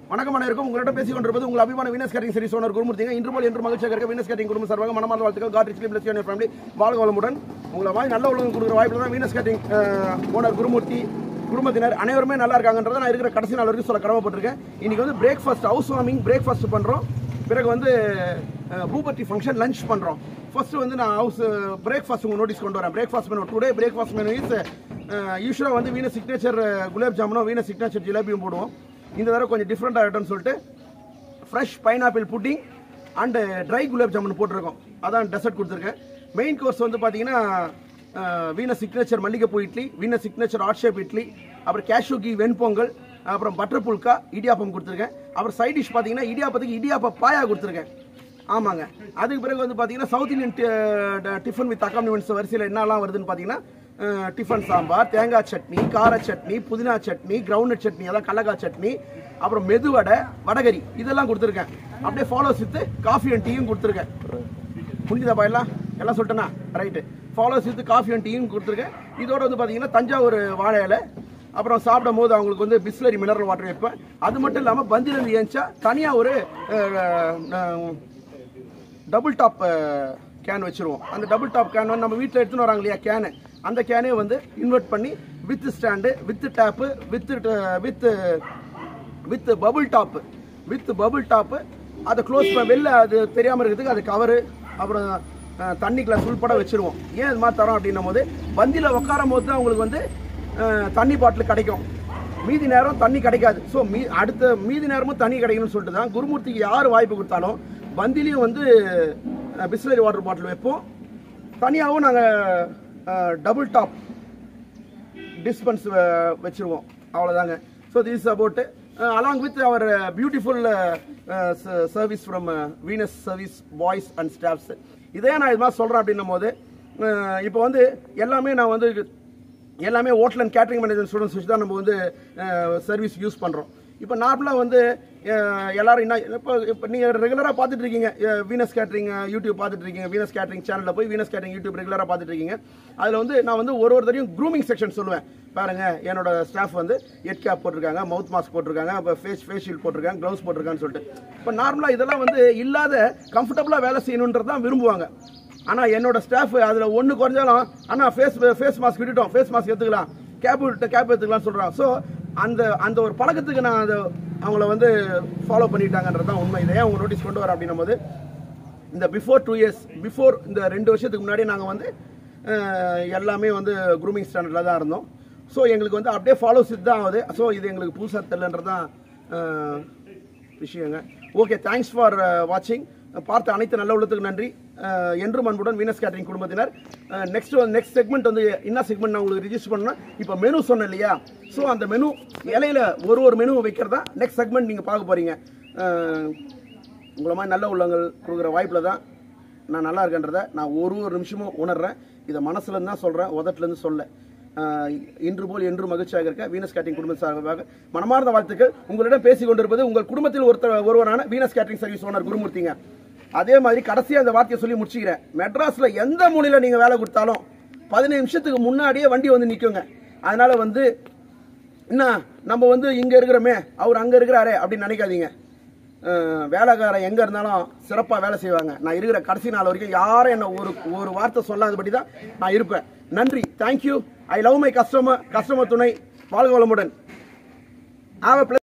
வணக்கம் அனைவருக்கும் உங்களிடம் பேசிக் கொண்டிருப்பது உங்கள் அபிமான வீனஸ் கேட்டிங் சரி சோனர் குருமூர்த்திங்க இன்று போல் என்று மகிழ்ச்சியாக இருக்க வீனஸ் கேட்டிங் குடும்ப சார்பாக மனமார்ந்த வாழ்த்துக்கள் God richly bless junior family வாழ்க வளமுடன் உங்களை வாங்கி நல்ல உலகம் கொடுக்குற வாய்ப்பில் தான் வீனஸ் கேட்டிங் ஓனர் குருமூர்த்தி குடும்பத்தினர் அனைவருமே நல்லா இருக்காங்கன்றதை நான் இருக்கிற கடைசி நாள் வரைக்கும் சொல்ல கடமைப்பட்டிருக்கேன் இன்னைக்கு வந்து பிரேக்ஃபாஸ்ட் ஹவுஸ் வார்மிங் பிரேக்ஃபாஸ்ட் பண்ணுறோம் பிறகு வந்து பூபர்ட்டி ஃபங்க்ஷன் லஞ்ச் பண்ணுறோம் ஃபர்ஸ்ட் வந்து நான் ஹவுஸ் பிரேக்ஃபாஸ்ட் உங்கள் நோட்டீஸ் கொண்டு வரேன் breakfast menu today breakfast menu is யூஸ்வலாக வந்து வீண சிக்னேச்சர் குலாப் ஜாமுனும் வீண சிக்னேச்சர் ஜிலேபியும் போடுவோம் இந்த தடவை கொஞ்சம் டிஃப்ரெண்ட் ஆகிட்டோம்னு சொல்லிட்டு fresh pineapple pudding and dry gulab jamun போட்டிருக்கோம் அதான் டெசர்ட் கொடுத்துருக்கேன் மெயின் கோர்ஸ் வந்து பார்த்தீங்கன்னா வீண சிக்னேச்சர் மல்லிகைப்பூ இட்லி வீண சிக்னேச்சர் ஆட் ஷேப் இட்லி அப்புறம் கேஷ்யூ கீ வெண்பொங்கல் அப்புறம் பட்டர் புல்கா இடியாப்பம் கொடுத்துருக்கேன் அப்புறம் சைட் டிஷ் பார்த்தீங்கன்னா இடியாப்பத்துக்கு இடியாப்ப பாயா கொடுத்துருக்கேன் ஆமாங்க அதுக்கு பிறகு வந்து பார்த்தீங்கன்னா South Indian tiffin with accompaniments வரிசையில் என்னெல்லாம் வருதுன்னு பார்த்தீங்கன்னா அஹ், டிஃபன் சாம்பார் தேங்காய் சட்னி கார சட்னி புதினா சட்னி கிரவுண்ட் சட்னி அதான் கடலக்காய் சட்னி அப்புறம் மெதுவடை வடகரி இதெல்லாம் கொடுத்துருக்கேன் அப்படியே ஃபாலோஸ் வித் காஃபி அண்ட் டீயும் கொடுத்துருக்கேன் புரிஞ்சுதாப்பா எல்லாம் எல்லாம் சொல்லிட்டேனா right follows with coffee and டீயும் கொடுத்துருக்கேன் இதோட வந்து பார்த்தீங்கன்னா தஞ்சாவூர் வாழை இலை அப்புறம் சாப்பிடும் போது அவங்களுக்கு வந்து பிஸ்லரி மினரல் வாட்டர் வைப்பேன் அது மட்டும் இல்லாமல் பந்திலேருந்து ஏஞ்சா தனியாக ஒரு டபுள் டாப் கேன் வச்சிருவோம் அந்த டபுள் டாப் கேன் வந்து நம்ம வீட்டில் எடுத்துன்னு வராங்க இல்லையா கேனு அந்த கேனே வந்து இன்வெர்ட் பண்ணி with stand with tape with with with bubble top with bubble top அதை க்ளோஸ் வெளில அது தெரியாமல் இருக்கிறதுக்கு அது கவரு அப்புறம் அஹ், தண்ணிக்குள்ள சுள்பட வச்சிருவோம் ஏன் இது மாதிரி தரோம் அப்படின்னும் போது பந்தியில் உட்காரும் போது தான் உங்களுக்கு வந்து அஹ், தண்ணி பாட்டில் கிடைக்கும் மீதி நேரம் தண்ணி கிடைக்காது ஸோ மீ அடுத்த மீதி நேரமும் தண்ணி கிடைக்கணும்னு சொல்லிட்டு தான் குருமூர்த்திக்கு யார் வாய்ப்பு கொடுத்தாலும் பந்திலையும் வந்து பிஸ்லரி வாட்டர் பாட்டில் வைப்போம் தனியாகவும் நாங்கள் டபுள் டாப் டிஸ்பென்ஸ் வச்சிருவோம் அவ்வளோதாங்க so this about along with our beautiful service from Venus service boys and staffs இதே நான் இது மாதிரி சொல்கிறேன் அப்படின்னும் போது இப்போ வந்து எல்லாமே நான் வந்து எல்லாமே hotel and catering management students வச்சு தான் நம்ம வந்து சர்வீஸ் யூஸ் பண்ணுறோம் இப்போ நார்மலாக வந்து அஹ், எல்லாரும் என்ன இப்போ இப்போ நீங்கள் ரெகுலராக பார்த்துட்டு இருக்கீங்க அஹ், வீனஸ் கேட்டரிங் யூடியூப் பார்த்துட்டு இருக்கீங்க வீனஸ் கேட்டரிங் சேனலில் போய் வீனஸ் கேட்டரிங் யூடியூப் ரெகுலராக பார்த்துட்டு இருக்கீங்க அதில் வந்து நான் வந்து ஒரு ஒருத்தரையும் க்ரூமிங் செக்ஷன் சொல்லுவேன் பாருங்க என்னோட ஸ்டாஃப் வந்து ஹெட் கேப் போட்டிருக்காங்க மவுத் மாஸ்க் போட்டிருக்காங்க இப்போ ஃபேஸ் ஃபேஸ் ஷீல்ட் போட்டிருக்காங்க க்ளவுஸ் போட்டிருக்காங்கன்னு சொல்லிட்டு இப்போ நார்மலாக இதெல்லாம் வந்து இல்லாத கம்ஃபர்டபுளாக வேலை செய்யணுன்றது தான் விரும்புவாங்க ஆனால் என்னோட ஸ்டாஃப் அதில் ஒன்று குறைஞ்சாலும் அண்ணா ஃபேஸ் ஃபேஸ் மாஸ்க் விட்டுட்டோம் ஃபேஸ் மாஸ்க் எடுத்துக்கலாம் கேப் விட்டு கேப் எடுத்துக்கலாம் சொல்கிறான் ஸோ அந்த அந்த ஒரு பழக்கத்துக்கு நான் அதை அவங்கள வந்து ஃபாலோ பண்ணிட்டாங்கன்றது தான் உண்மை இதை ஏன் அவங்க நோட்டீஸ் கொண்டு வர அப்படின்னும் போது இந்த பிஃபோர் டூ இயர்ஸ் பிஃபோர் இந்த ரெண்டு வருஷத்துக்கு முன்னாடி நாங்கள் வந்து அஹ், எல்லாமே வந்து க்ரூமிங் ஸ்டாண்டர்டில் தான் இருந்தோம் ஸோ எங்களுக்கு வந்து அப்படியே ஃபாலோஸ் தான் ஆகுது ஸோ இது எங்களுக்கு புதுசாக தெரியலன்றது தான் அஹ், விஷயங்க ஓகே தேங்க்ஸ் ஃபார் வாட்சிங் பார்த்த அனைத்து நல்ல உள்ளத்துக்கு நன்றி அஹ், என்றும் அன்புடன் வீனஸ் கேட்டரிங் குடும்பத்தினர் நெக்ஸ்ட் நெக்ஸ்ட் செக்மெண்ட் வந்து என்ன செக்மெண்ட் நான் உங்களுக்கு ரிஜிஸ்டர் பண்ணா இப்போ மெனு சொன்னேன் இல்லையா ஸோ அந்த மெனு இலையில ஒரு ஒரு மெனு வைக்கிறதா நெக்ஸ்ட் செக்மெண்ட் நீங்கள் பார்க்க போறீங்க அஹ், உங்களை மாதிரி நல்ல உள்ளங்கள் கொடுக்குற வாய்ப்பில் தான் நான் நல்லா இருக்கேன்றதை நான் ஒரு ஒரு நிமிஷமும் உணர்றேன் இதை மனசுலேருந்து தான் சொல்கிறேன் உதட்டுலேருந்து சொல்ல ஆஹ் இன்று போல் என்று மகிழ்ச்சியாக இருக்க வீனஸ் கேட்டரிங் குடும்ப சார்பாக மனமார்ந்த வாழ்த்துக்கள் உங்களிடம் பேசிக் கொண்டிருப்பது உங்கள் குடும்பத்தில் ஒருத்தர் ஒருவரான வீனஸ் கேட்டரிங் சர்வீஸ் ஓனர் குருமூர்த்திங்க அதே மாதிரி கடைசியாக அந்த வார்த்தையை சொல்லி முடிச்சுக்கிறேன் மெட்ராஸில் எந்த மூலையில் நீங்கள் வேலை கொடுத்தாலும் பதினஞ்சு நிமிஷத்துக்கு முன்னாடியே வண்டி வந்து நிற்குங்க அதனால வந்து என்ன நம்ம வந்து இங்க இருக்கிறோமே அவர் அங்க இருக்கிறாரே அப்படின்னு நினைக்காதீங்க அஹ், வேலைக்காரன் எங்க இருந்தாலும் சிறப்பா வேலை செய்வாங்க நான் இருக்கிற கடைசி நாள் வரைக்கும் யாரும் என்ன ஒரு ஒரு வார்த்தை சொல்லாதபடி தான் நான் இருப்பேன் நன்றி thank you I love my customer customer துணை வாழ்க வளமுடன் ஹாவ்